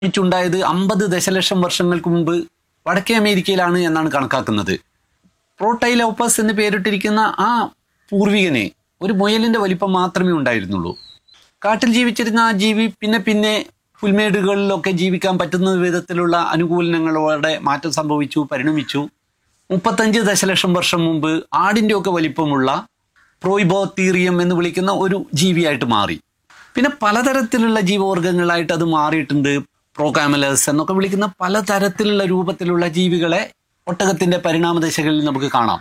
ണ്ടായത് അമ്പത് ദശലക്ഷം വർഷങ്ങൾക്ക് മുമ്പ് വടക്കേ അമേരിക്കയിലാണ് എന്നാണ് കണക്കാക്കുന്നത് പ്രോട്ടൈലോപ്പസ് എന്ന് പേരിട്ടിരിക്കുന്ന ആ പൂർവികന് ഒരു മുയലിന്റെ വലിപ്പം മാത്രമേ ഉണ്ടായിരുന്നുള്ളൂ കാട്ടിൽ ജീവിച്ചിരുന്ന ആ ജീവി പിന്നെ പിന്നെ പുൽമേടുകളിലൊക്കെ ജീവിക്കാൻ പറ്റുന്ന വിധത്തിലുള്ള അനുകൂലനങ്ങളോടെ മാറ്റം സംഭവിച്ചു പരിണമിച്ചു മുപ്പത്തഞ്ച് ദശലക്ഷം വർഷം മുമ്പ് ആടിന്റെ ഒക്കെ വലിപ്പമുള്ള പ്രോയിബോത്തീറിയം എന്ന് വിളിക്കുന്ന ഒരു ജീവിയായിട്ട് മാറി പിന്നെ പലതരത്തിലുള്ള ജീവവർഗങ്ങളായിട്ട് അത് മാറിയിട്ടുണ്ട് പ്രോകാമലസ് എന്നൊക്കെ വിളിക്കുന്ന പലതരത്തിലുള്ള രൂപത്തിലുള്ള ജീവികളെ ഒട്ടകത്തിന്റെ പരിണാമദശകളിൽ നമുക്ക് കാണാം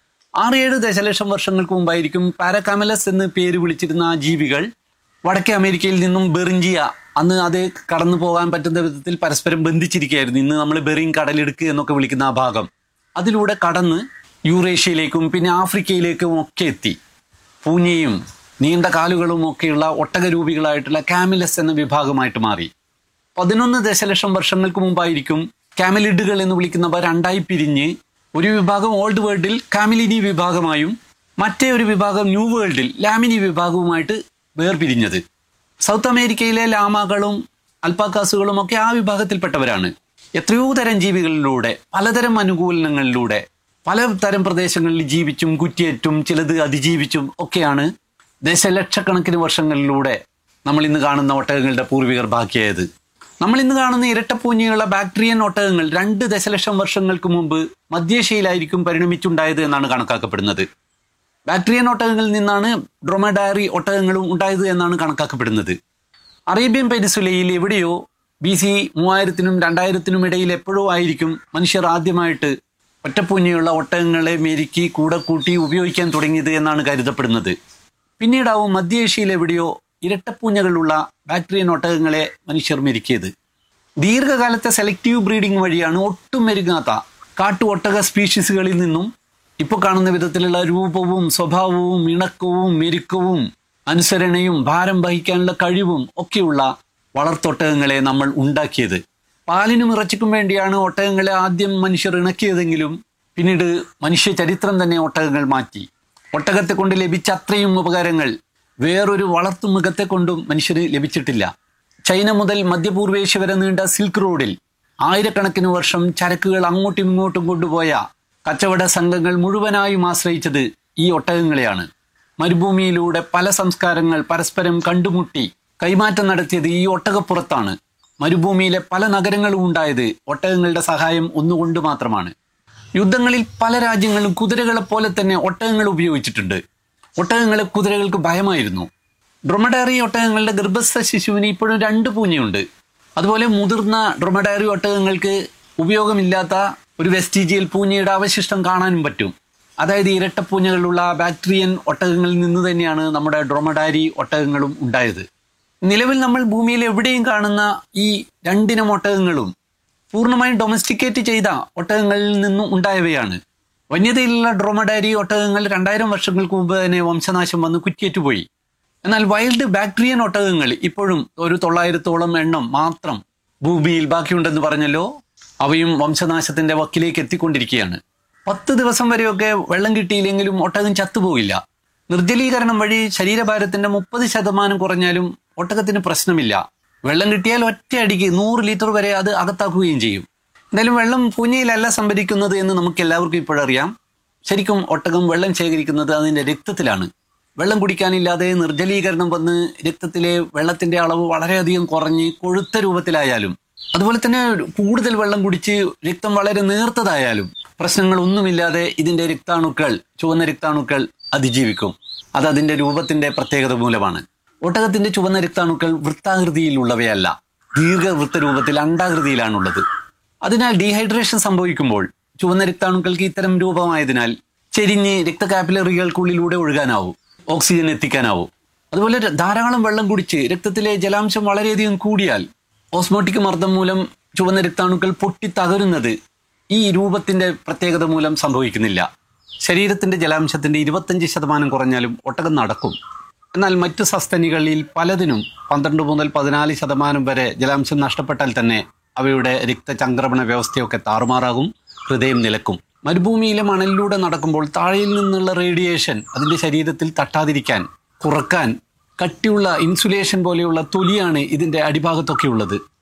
ആറ് ഏഴ് ദശലക്ഷം വർഷങ്ങൾക്ക് മുമ്പായിരിക്കും പാരകാമലസ് എന്ന് പേര് വിളിച്ചിരുന്ന ആ ജീവികൾ വടക്കേ അമേരിക്കയിൽ നിന്നും ബെറിഞ്ചിയ അന്ന് അത് കടന്നു പോകാൻ പറ്റുന്ന വിധത്തിൽ പരസ്പരം ബന്ധിച്ചിരിക്കുകയായിരുന്നു ഇന്ന് നമ്മൾ ബെറിങ് കടലിടുക്ക് എന്നൊക്കെ വിളിക്കുന്ന ആ ഭാഗം അതിലൂടെ കടന്ന് യൂറേഷ്യയിലേക്കും പിന്നെ ആഫ്രിക്കയിലേക്കും ഒക്കെ എത്തി പൂഞ്ഞയും നീണ്ട കാലുകളും ഒക്കെയുള്ള ഒട്ടകരൂപികളായിട്ടുള്ള കാമിലസ് എന്ന വിഭാഗമായിട്ട് മാറി പതിനൊന്ന് ദശലക്ഷം വർഷങ്ങൾക്ക് മുമ്പായിരിക്കും കാമിലിഡുകൾ എന്ന് വിളിക്കുന്നവ രണ്ടായി പിരിഞ്ഞ് ഒരു വിഭാഗം ഓൾഡ് വേൾഡിൽ കാമിലിനി വിഭാഗമായും മറ്റേ ഒരു വിഭാഗം ന്യൂ വേൾഡിൽ ലാമിനി വിഭാഗവുമായിട്ട് വേർപിരിഞ്ഞത് സൗത്ത് അമേരിക്കയിലെ ലാമകളും അൽപ്പാക്കാസുകളും ഒക്കെ ആ വിഭാഗത്തിൽപ്പെട്ടവരാണ് എത്രയോ തരം ജീവികളിലൂടെ പലതരം അനുകൂലനങ്ങളിലൂടെ പലതരം പ്രദേശങ്ങളിൽ ജീവിച്ചും കുറ്റിയേറ്റും ചിലത് അതിജീവിച്ചും ഒക്കെയാണ് ദശലക്ഷക്കണക്കിന് വർഷങ്ങളിലൂടെ നമ്മൾ ഇന്ന് കാണുന്ന ഒട്ടകങ്ങളുടെ പൂർവികർ ബാക്കിയായത് നമ്മൾ ഇന്ന് കാണുന്ന ഇരട്ടപ്പൂഞ്ഞിയുള്ള ബാക്ടീരിയൻ ഒട്ടകങ്ങൾ രണ്ട് ദശലക്ഷം വർഷങ്ങൾക്ക് മുമ്പ് മധ്യേഷ്യയിലായിരിക്കും പരിണമിച്ചുണ്ടായത് എന്നാണ് കണക്കാക്കപ്പെടുന്നത് ബാക്ടീരിയൻ ഒട്ടകങ്ങളിൽ നിന്നാണ് ഡ്രൊമഡാറി ഒട്ടകങ്ങളും ഉണ്ടായത് എന്നാണ് കണക്കാക്കപ്പെടുന്നത് അറേബ്യൻ പെനിസുലയിൽ എവിടെയോ ബി സി മൂവായിരത്തിനും രണ്ടായിരത്തിനും ഇടയിൽ എപ്പോഴോ ആയിരിക്കും മനുഷ്യർ ആദ്യമായിട്ട് ഒറ്റപ്പൂഞ്ഞയുള്ള ഒട്ടകങ്ങളെ മെരുക്കി കൂടെ കൂട്ടി ഉപയോഗിക്കാൻ തുടങ്ങിയത് എന്നാണ് കരുതപ്പെടുന്നത് പിന്നീടാവും മധ്യേഷ്യയിൽ എവിടെയോ ഇരട്ടപ്പൂഞ്ഞകളുള്ള ബാക്ടീരിയൻ ഒട്ടകങ്ങളെ മനുഷ്യർ മെരുക്കിയത് ദീർഘകാലത്തെ സെലക്റ്റീവ് ബ്രീഡിംഗ് വഴിയാണ് ഒട്ടും മെരുങ്ങാത്ത കാട്ടു ഒട്ടക സ്പീഷീസുകളിൽ നിന്നും ഇപ്പോൾ കാണുന്ന വിധത്തിലുള്ള രൂപവും സ്വഭാവവും ഇണക്കവും മെരുക്കവും അനുസരണയും ഭാരം വഹിക്കാനുള്ള കഴിവും ഒക്കെയുള്ള വളർത്തൊട്ടകങ്ങളെ നമ്മൾ ഉണ്ടാക്കിയത് പാലിനും ഇറച്ചിക്കും വേണ്ടിയാണ് ഒട്ടകങ്ങളെ ആദ്യം മനുഷ്യർ ഇണക്കിയതെങ്കിലും പിന്നീട് മനുഷ്യ ചരിത്രം തന്നെ ഒട്ടകങ്ങൾ മാറ്റി ഒട്ടകത്തെ കൊണ്ട് ലഭിച്ച അത്രയും ഉപകാരങ്ങൾ വേറൊരു വളർത്തുമൃഗത്തെ കൊണ്ടും മനുഷ്യന് ലഭിച്ചിട്ടില്ല ചൈന മുതൽ മധ്യപൂർവേഷ്യ വരെ നീണ്ട സിൽക്ക് റോഡിൽ ആയിരക്കണക്കിന് വർഷം ചരക്കുകൾ അങ്ങോട്ടും ഇങ്ങോട്ടും കൊണ്ടുപോയ കച്ചവട സംഘങ്ങൾ മുഴുവനായും ആശ്രയിച്ചത് ഈ ഒട്ടകങ്ങളെയാണ് മരുഭൂമിയിലൂടെ പല സംസ്കാരങ്ങൾ പരസ്പരം കണ്ടുമുട്ടി കൈമാറ്റം നടത്തിയത് ഈ ഒട്ടകപ്പുറത്താണ് മരുഭൂമിയിലെ പല നഗരങ്ങളും ഉണ്ടായത് ഒട്ടകങ്ങളുടെ സഹായം ഒന്നുകൊണ്ട് മാത്രമാണ് യുദ്ധങ്ങളിൽ പല രാജ്യങ്ങളും കുതിരകളെ പോലെ തന്നെ ഒട്ടകങ്ങൾ ഉപയോഗിച്ചിട്ടുണ്ട് ഒട്ടകങ്ങളെ കുതിരകൾക്ക് ഭയമായിരുന്നു ഡ്രൊമഡാറി ഒട്ടകങ്ങളുടെ ഗർഭസ്ഥ ശിശുവിന് ഇപ്പോഴും രണ്ട് പൂഞ്ഞയുണ്ട് അതുപോലെ മുതിർന്ന ഡ്രൊമഡാറി ഒട്ടകങ്ങൾക്ക് ഉപയോഗമില്ലാത്ത ഒരു വെസ്റ്റീജിയൽ പൂഞ്ഞയുടെ അവശിഷ്ടം കാണാനും പറ്റും അതായത് ഇരട്ടപ്പൂഞ്ഞകളുള്ള ബാക്ടീരിയൻ ഒട്ടകങ്ങളിൽ നിന്ന് തന്നെയാണ് നമ്മുടെ ഡ്രൊമഡാരി ഒട്ടകങ്ങളും ഉണ്ടായത് നിലവിൽ നമ്മൾ ഭൂമിയിൽ എവിടെയും കാണുന്ന ഈ രണ്ടിനം ഒട്ടകങ്ങളും പൂർണ്ണമായും ഡൊമസ്റ്റിക്കേറ്റ് ചെയ്ത ഒട്ടകങ്ങളിൽ നിന്നും ഉണ്ടായവയാണ് വന്യതയിലുള്ള ഡ്രോമഡാരി ഒട്ടകങ്ങൾ രണ്ടായിരം വർഷങ്ങൾക്ക് മുമ്പ് തന്നെ വംശനാശം വന്ന് കുറ്റിയേറ്റുപോയി എന്നാൽ വൈൽഡ് ബാക്ടീരിയൻ ഒട്ടകങ്ങൾ ഇപ്പോഴും ഒരു തൊള്ളായിരത്തോളം എണ്ണം മാത്രം ഭൂമിയിൽ ബാക്കിയുണ്ടെന്ന് പറഞ്ഞല്ലോ അവയും വംശനാശത്തിന്റെ വക്കിലേക്ക് എത്തിക്കൊണ്ടിരിക്കുകയാണ് പത്ത് ദിവസം വരെയൊക്കെ വെള്ളം കിട്ടിയില്ലെങ്കിലും ഒട്ടകം ചത്തുപോകില്ല നിർജ്ജലീകരണം വഴി ശരീരഭാരത്തിന്റെ മുപ്പത് ശതമാനം കുറഞ്ഞാലും ഒട്ടകത്തിന് പ്രശ്നമില്ല വെള്ളം കിട്ടിയാൽ ഒറ്റയടിക്ക് നൂറ് ലിറ്റർ വരെ അത് അകത്താക്കുകയും ചെയ്യും എന്തായാലും വെള്ളം പൂഞ്ഞയിലല്ല സംഭരിക്കുന്നത് എന്ന് നമുക്ക് എല്ലാവർക്കും ഇപ്പോഴറിയാം ശരിക്കും ഒട്ടകം വെള്ളം ശേഖരിക്കുന്നത് അതിന്റെ രക്തത്തിലാണ് വെള്ളം കുടിക്കാനില്ലാതെ നിർജ്ജലീകരണം വന്ന് രക്തത്തിലെ വെള്ളത്തിന്റെ അളവ് വളരെയധികം കുറഞ്ഞ് കൊഴുത്ത രൂപത്തിലായാലും അതുപോലെ തന്നെ കൂടുതൽ വെള്ളം കുടിച്ച് രക്തം വളരെ നേർത്തതായാലും പ്രശ്നങ്ങളൊന്നുമില്ലാതെ ഇതിന്റെ രക്താണുക്കൾ ചുവന്ന രക്താണുക്കൾ അതിജീവിക്കും അത് അതിന്റെ രൂപത്തിന്റെ പ്രത്യേകത മൂലമാണ് ഒട്ടകത്തിന്റെ ചുവന്ന രക്താണുക്കൾ വൃത്താകൃതിയിലുള്ളവയല്ല ദീർഘവൃത്ത രൂപത്തിൽ അണ്ടാകൃതിയിലാണുള്ളത് അതിനാൽ ഡീഹൈഡ്രേഷൻ സംഭവിക്കുമ്പോൾ ചുവന്ന രക്താണുക്കൾക്ക് ഇത്തരം രൂപമായതിനാൽ ചെരിഞ്ഞ് രക്തകാപ്പിലറികൾക്കുള്ളിലൂടെ ഒഴുകാനാവും ഓക്സിജൻ എത്തിക്കാനാവും അതുപോലെ ധാരാളം വെള്ളം കുടിച്ച് രക്തത്തിലെ ജലാംശം വളരെയധികം കൂടിയാൽ ഓസ്മോട്ടിക് മർദ്ദം മൂലം ചുവന്ന രക്താണുക്കൾ പൊട്ടി തകരുന്നത് ഈ രൂപത്തിന്റെ പ്രത്യേകത മൂലം സംഭവിക്കുന്നില്ല ശരീരത്തിന്റെ ജലാംശത്തിന്റെ ഇരുപത്തഞ്ച് ശതമാനം കുറഞ്ഞാലും ഒട്ടകം നടക്കും എന്നാൽ മറ്റു സസ്തനികളിൽ പലതിനും പന്ത്രണ്ട് മുതൽ പതിനാല് ശതമാനം വരെ ജലാംശം നഷ്ടപ്പെട്ടാൽ തന്നെ അവയുടെ രക്തചംക്രമണ വ്യവസ്ഥയൊക്കെ താറുമാറാകും ഹൃദയം നിലക്കും മരുഭൂമിയിലെ മണലിലൂടെ നടക്കുമ്പോൾ താഴെയിൽ നിന്നുള്ള റേഡിയേഷൻ അതിന്റെ ശരീരത്തിൽ തട്ടാതിരിക്കാൻ കുറക്കാൻ കട്ടിയുള്ള ഇൻസുലേഷൻ പോലെയുള്ള തൊലിയാണ് ഇതിന്റെ അടിഭാഗത്തൊക്കെ ഉള്ളത്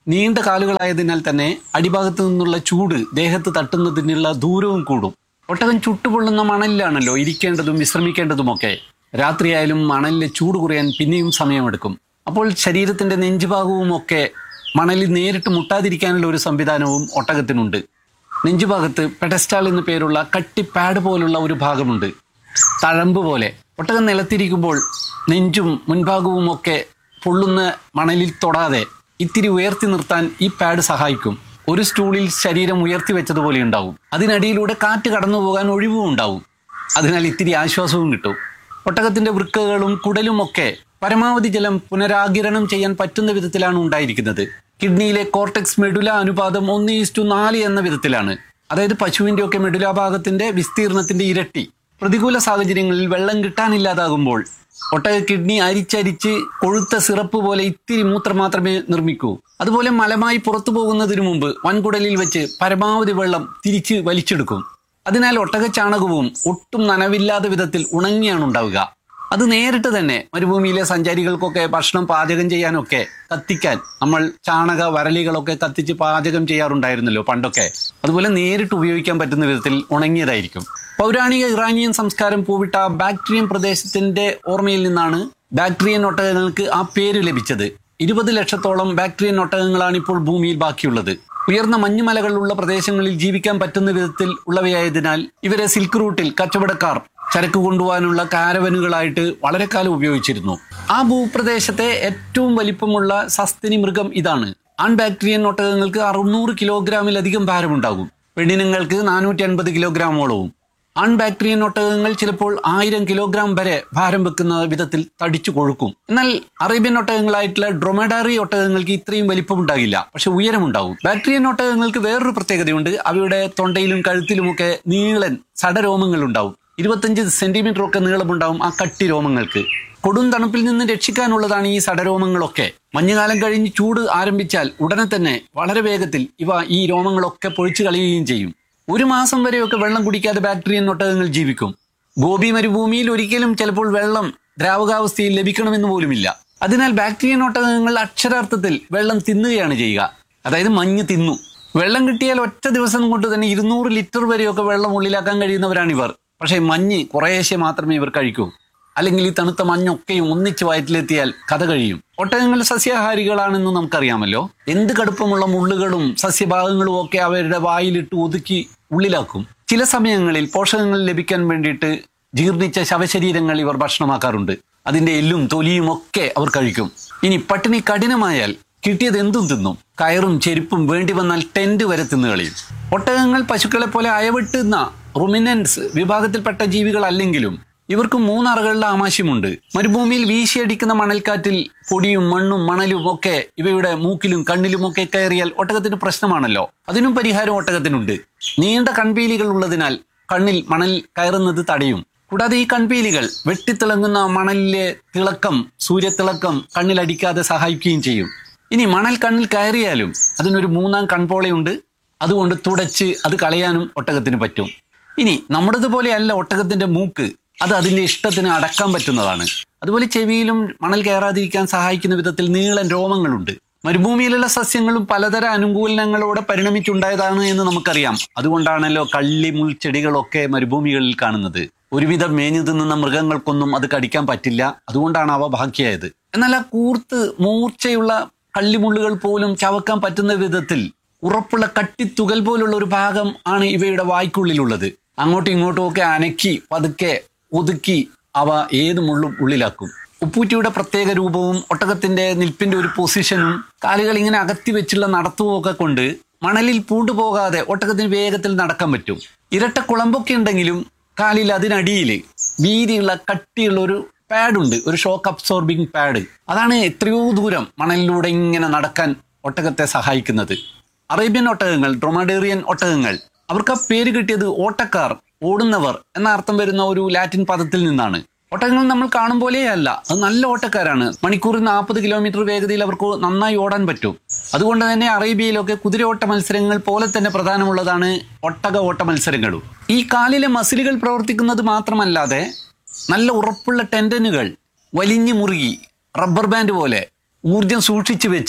നീണ്ട കാലുകളായതിനാൽ തന്നെ അടിഭാഗത്തു നിന്നുള്ള ചൂട് ദേഹത്ത് തട്ടുന്നതിനുള്ള ദൂരവും കൂടും ഒട്ടകം ചുട്ടുപൊള്ളുന്ന മണലിലാണല്ലോ ഇരിക്കേണ്ടതും വിശ്രമിക്കേണ്ടതുമൊക്കെ രാത്രിയായാലും മണലിലെ ചൂട് കുറയാൻ പിന്നെയും സമയമെടുക്കും അപ്പോൾ ശരീരത്തിന്റെ നെഞ്ചുഭാഗവും ഒക്കെ മണലിൽ നേരിട്ട് മുട്ടാതിരിക്കാനുള്ള ഒരു സംവിധാനവും ഒട്ടകത്തിനുണ്ട് നെഞ്ചുഭാഗത്ത് പെഡസ്റ്റാൾ എന്നു പേരുള്ള കട്ടി പാഡ് പോലുള്ള ഒരു ഭാഗമുണ്ട് തഴമ്പ് പോലെ ഒട്ടകം നിലത്തിരിക്കുമ്പോൾ നെഞ്ചും മുൻഭാഗവും ഒക്കെ പൊള്ളുന്ന മണലിൽ തൊടാതെ ഇത്തിരി ഉയർത്തി നിർത്താൻ ഈ പാഡ് സഹായിക്കും ഒരു സ്റ്റൂളിൽ ശരീരം ഉയർത്തി വെച്ചതുപോലെ ഉണ്ടാവും അതിനടിയിലൂടെ കാറ്റ് കടന്നു പോകാൻ ഒഴിവും ഉണ്ടാവും അതിനാൽ ഇത്തിരി ആശ്വാസവും കിട്ടും ഒട്ടകത്തിന്റെ വൃക്കകളും കുടലും ഒക്കെ പരമാവധി ജലം പുനരാകിരണം ചെയ്യാൻ പറ്റുന്ന വിധത്തിലാണ് ഉണ്ടായിരിക്കുന്നത് കിഡ്നിയിലെ കോർട്ടെക്സ് മെഡുല അനുപാതം ഒന്ന് ഈസ്റ്റു നാല് എന്ന വിധത്തിലാണ് അതായത് പശുവിന്റെ ഒക്കെ മെഡുല ഭാഗത്തിന്റെ വിസ്തീർണത്തിന്റെ ഇരട്ടി പ്രതികൂല സാഹചര്യങ്ങളിൽ വെള്ളം കിട്ടാനില്ലാതാകുമ്പോൾ ഒട്ടക കിഡ്നി അരിച്ചരിച്ച് കൊഴുത്ത സിറപ്പ് പോലെ ഇത്തിരി മൂത്രം മാത്രമേ നിർമ്മിക്കൂ അതുപോലെ മലമായി പുറത്തു പോകുന്നതിനു മുമ്പ് വൻകുടലിൽ വെച്ച് പരമാവധി വെള്ളം തിരിച്ച് വലിച്ചെടുക്കും അതിനാൽ ഒട്ടക ചാണകവും ഒട്ടും നനവില്ലാത്ത വിധത്തിൽ ഉണങ്ങിയാണ് ഉണ്ടാവുക അത് നേരിട്ട് തന്നെ മരുഭൂമിയിലെ സഞ്ചാരികൾക്കൊക്കെ ഭക്ഷണം പാചകം ചെയ്യാനൊക്കെ കത്തിക്കാൻ നമ്മൾ ചാണക വരലികളൊക്കെ കത്തിച്ച് പാചകം ചെയ്യാറുണ്ടായിരുന്നല്ലോ പണ്ടൊക്കെ അതുപോലെ നേരിട്ട് ഉപയോഗിക്കാൻ പറ്റുന്ന വിധത്തിൽ ഉണങ്ങിയതായിരിക്കും പൗരാണിക ഇറാനിയൻ സംസ്കാരം പൂവിട്ട ബാക്ടീരിയൻ പ്രദേശത്തിന്റെ ഓർമ്മയിൽ നിന്നാണ് ബാക്ടീരിയൻ ഒട്ടകങ്ങൾക്ക് ആ പേര് ലഭിച്ചത് ഇരുപത് ലക്ഷത്തോളം ബാക്ടീരിയൻ ഒട്ടകങ്ങളാണ് ഇപ്പോൾ ഭൂമിയിൽ ബാക്കിയുള്ളത് ഉയർന്ന മഞ്ഞുമലകളുള്ള പ്രദേശങ്ങളിൽ ജീവിക്കാൻ പറ്റുന്ന വിധത്തിൽ ഉള്ളവയായതിനാൽ ഇവരെ സിൽക്ക് റൂട്ടിൽ കച്ചവടക്കാർ ചരക്ക് കൊണ്ടുപോകാനുള്ള കാരവനുകളായിട്ട് വളരെ കാലം ഉപയോഗിച്ചിരുന്നു ആ ഭൂപ്രദേശത്തെ ഏറ്റവും വലിപ്പമുള്ള സസ്തിനി മൃഗം ഇതാണ് ആൺ ബാക്ടീരിയൻ ഒട്ടകങ്ങൾക്ക് അറുന്നൂറ് കിലോഗ്രാമിലധികം ഭാരമുണ്ടാകും പെണ്ണിനങ്ങൾക്ക് നാനൂറ്റി അൻപത് കിലോഗ്രാമോളവും ആൺ ബാക്ടീരിയൻ ഒട്ടകങ്ങൾ ചിലപ്പോൾ ആയിരം കിലോഗ്രാം വരെ ഭാരം വെക്കുന്ന വിധത്തിൽ തടിച്ചു കൊഴുക്കും എന്നാൽ അറേബ്യൻ ഒട്ടകങ്ങളായിട്ടുള്ള ഡ്രൊമഡാറി ഒട്ടകങ്ങൾക്ക് ഇത്രയും വലിപ്പമുണ്ടാകില്ല പക്ഷെ ഉയരമുണ്ടാകും ബാക്ടീരിയൻ ഒട്ടകങ്ങൾക്ക് വേറൊരു പ്രത്യേകതയുണ്ട് അവയുടെ തൊണ്ടയിലും കഴുത്തിലുമൊക്കെ നീളൻ സടരോമങ്ങൾ ഉണ്ടാവും ഇരുപത്തഞ്ച് സെന്റിമീറ്റർ ഒക്കെ നീളമുണ്ടാവും ആ കട്ടി രോമങ്ങൾക്ക് കൊടും തണുപ്പിൽ നിന്ന് രക്ഷിക്കാനുള്ളതാണ് ഈ സടരോമങ്ങളൊക്കെ മഞ്ഞുകാലം കഴിഞ്ഞ് ചൂട് ആരംഭിച്ചാൽ ഉടനെ തന്നെ വളരെ വേഗത്തിൽ ഇവ ഈ രോമങ്ങളൊക്കെ പൊഴിച്ചു കളയുകയും ചെയ്യും ഒരു മാസം വരെയൊക്കെ വെള്ളം കുടിക്കാതെ ബാക്ടീരിയൻ ഒട്ടകങ്ങൾ ജീവിക്കും ഗോപി മരുഭൂമിയിൽ ഒരിക്കലും ചിലപ്പോൾ വെള്ളം ദ്രാവകാവസ്ഥയിൽ ലഭിക്കണമെന്ന് പോലുമില്ല അതിനാൽ ബാക്ടീരിയൻ ഒട്ടകങ്ങൾ അക്ഷരാർത്ഥത്തിൽ വെള്ളം തിന്നുകയാണ് ചെയ്യുക അതായത് മഞ്ഞ് തിന്നു വെള്ളം കിട്ടിയാൽ ഒറ്റ ദിവസം കൊണ്ട് തന്നെ ഇരുന്നൂറ് ലിറ്റർ വരെയൊക്കെ വെള്ളം ഉള്ളിലാക്കാൻ കഴിയുന്നവരാണ് ഇവർ പക്ഷേ മഞ്ഞ് കുറേശ്ശെ മാത്രമേ ഇവർ കഴിക്കൂ അല്ലെങ്കിൽ ഈ തണുത്ത മഞ്ഞൊക്കെയും ഒന്നിച്ച് വയറ്റിലെത്തിയാൽ കഥ കഴിയും ഒട്ടകങ്ങൾ സസ്യാഹാരികളാണെന്ന് നമുക്കറിയാമല്ലോ എന്ത് കടുപ്പമുള്ള മുള്ളുകളും സസ്യഭാഗങ്ങളും ഒക്കെ അവരുടെ വായിലിട്ട് ഒതുക്കി ഉള്ളിലാക്കും ചില സമയങ്ങളിൽ പോഷകങ്ങൾ ലഭിക്കാൻ വേണ്ടിയിട്ട് ജീർണിച്ച ശവശരീരങ്ങൾ ഇവർ ഭക്ഷണമാക്കാറുണ്ട് അതിന്റെ എല്ലും തൊലിയും ഒക്കെ അവർ കഴിക്കും ഇനി പട്ടിണി കഠിനമായാൽ കിട്ടിയത് എന്തും തിന്നും കയറും ചെരുപ്പും വേണ്ടി വന്നാൽ ടെന്റ് വരെ തിന്നു കളയും ഒട്ടകങ്ങൾ പശുക്കളെ പോലെ അയവെട്ടുന്ന റുമിനൻസ് വിഭാഗത്തിൽപ്പെട്ട ജീവികളല്ലെങ്കിലും ഇവർക്ക് മൂന്നറകളുടെ ആമാശയമുണ്ട് മരുഭൂമിയിൽ വീശിയടിക്കുന്ന മണൽക്കാറ്റിൽ പൊടിയും മണ്ണും മണലും ഒക്കെ ഇവയുടെ മൂക്കിലും കണ്ണിലും ഒക്കെ കയറിയാൽ ഒട്ടകത്തിന് പ്രശ്നമാണല്ലോ അതിനും പരിഹാരം ഒട്ടകത്തിനുണ്ട് നീണ്ട കൺപീലികൾ ഉള്ളതിനാൽ കണ്ണിൽ മണൽ കയറുന്നത് തടയും കൂടാതെ ഈ കൺപീലികൾ വെട്ടിത്തിളങ്ങുന്ന മണലിലെ തിളക്കം സൂര്യത്തിളക്കം കണ്ണിലടിക്കാതെ സഹായിക്കുകയും ചെയ്യും ഇനി മണൽ കണ്ണിൽ കയറിയാലും അതിനൊരു മൂന്നാം കൺപോളയുണ്ട് അതുകൊണ്ട് തുടച്ച് അത് കളയാനും ഒട്ടകത്തിന് പറ്റും ഇനി നമ്മുടേതുപോലെ അല്ല ഒട്ടകത്തിന്റെ മൂക്ക് അത് അതിന്റെ ഇഷ്ടത്തിന് അടക്കാൻ പറ്റുന്നതാണ് അതുപോലെ ചെവിയിലും മണൽ കയറാതിരിക്കാൻ സഹായിക്കുന്ന വിധത്തിൽ നീളൻ രോമങ്ങളുണ്ട് മരുഭൂമിയിലുള്ള സസ്യങ്ങളും പലതര അനുകൂലനങ്ങളോടെ പരിണമിച്ചുണ്ടായതാണ് എന്ന് നമുക്കറിയാം അതുകൊണ്ടാണല്ലോ കള്ളി മുൾച്ചെടികളൊക്കെ മരുഭൂമികളിൽ കാണുന്നത് ഒരുവിധം മേഞ്ഞു തിന്നുന്ന മൃഗങ്ങൾക്കൊന്നും അത് കടിക്കാൻ പറ്റില്ല അതുകൊണ്ടാണ് അവ ബാക്കിയായത് എന്നാൽ ആ കൂർത്ത് മൂർച്ചയുള്ള കള്ളിമുള്ളുകൾ പോലും ചവക്കാൻ പറ്റുന്ന വിധത്തിൽ ഉറപ്പുള്ള കട്ടിത്തുകൽ പോലുള്ള ഒരു ഭാഗം ആണ് ഇവയുടെ വായ്ക്കുള്ളിലുള്ളത് അങ്ങോട്ടും ഇങ്ങോട്ടും ഒക്കെ അനക്കി പതുക്കെ ഒതുക്കി അവ ഏത് മുള്ളും ഉള്ളിലാക്കും ഉപ്പൂറ്റിയുടെ പ്രത്യേക രൂപവും ഒട്ടകത്തിന്റെ നിൽപ്പിന്റെ ഒരു പൊസിഷനും കാലുകൾ ഇങ്ങനെ അകത്തി വെച്ചുള്ള നടത്തവും ഒക്കെ കൊണ്ട് മണലിൽ പൂണ്ടുപോകാതെ ഒട്ടകത്തിന് വേഗത്തിൽ നടക്കാൻ പറ്റും ഇരട്ട കുളമ്പൊക്കെ ഉണ്ടെങ്കിലും കാലിൽ അതിനടിയിൽ വീതിയുള്ള കട്ടിയുള്ള ഒരു പാഡുണ്ട് ഒരു ഷോക്ക് അബ്സോർബിംഗ് പാഡ് അതാണ് എത്രയോ ദൂരം മണലിലൂടെ ഇങ്ങനെ നടക്കാൻ ഒട്ടകത്തെ സഹായിക്കുന്നത് അറേബ്യൻ ഒട്ടകങ്ങൾ ഡ്രൊമഡേറിയൻ ഒട്ടകങ്ങൾ അവർക്ക് ആ പേര് കിട്ടിയത് ഓട്ടക്കാർ ഓടുന്നവർ എന്ന അർത്ഥം വരുന്ന ഒരു ലാറ്റിൻ പദത്തിൽ നിന്നാണ് ഒട്ടകങ്ങൾ നമ്മൾ കാണും പോലെയല്ല അത് നല്ല ഓട്ടക്കാരാണ് മണിക്കൂറിൽ നാൽപ്പത് കിലോമീറ്റർ വേഗതയിൽ അവർക്ക് നന്നായി ഓടാൻ പറ്റും അതുകൊണ്ട് തന്നെ അറേബ്യയിലൊക്കെ കുതിരയോട്ട മത്സരങ്ങൾ പോലെ തന്നെ പ്രധാനമുള്ളതാണ് ഒട്ടക ഓട്ട മത്സരങ്ങളും ഈ കാലിലെ മസിലുകൾ പ്രവർത്തിക്കുന്നത് മാത്രമല്ലാതെ നല്ല ഉറപ്പുള്ള ടെൻഡനുകൾ വലിഞ്ഞു മുറുകി റബ്ബർ ബാൻഡ് പോലെ ഊർജം സൂക്ഷിച്ചു വെച്ച്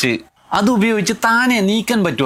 അത് ഉപയോഗിച്ച് താനെ നീക്കാൻ പറ്റുമോ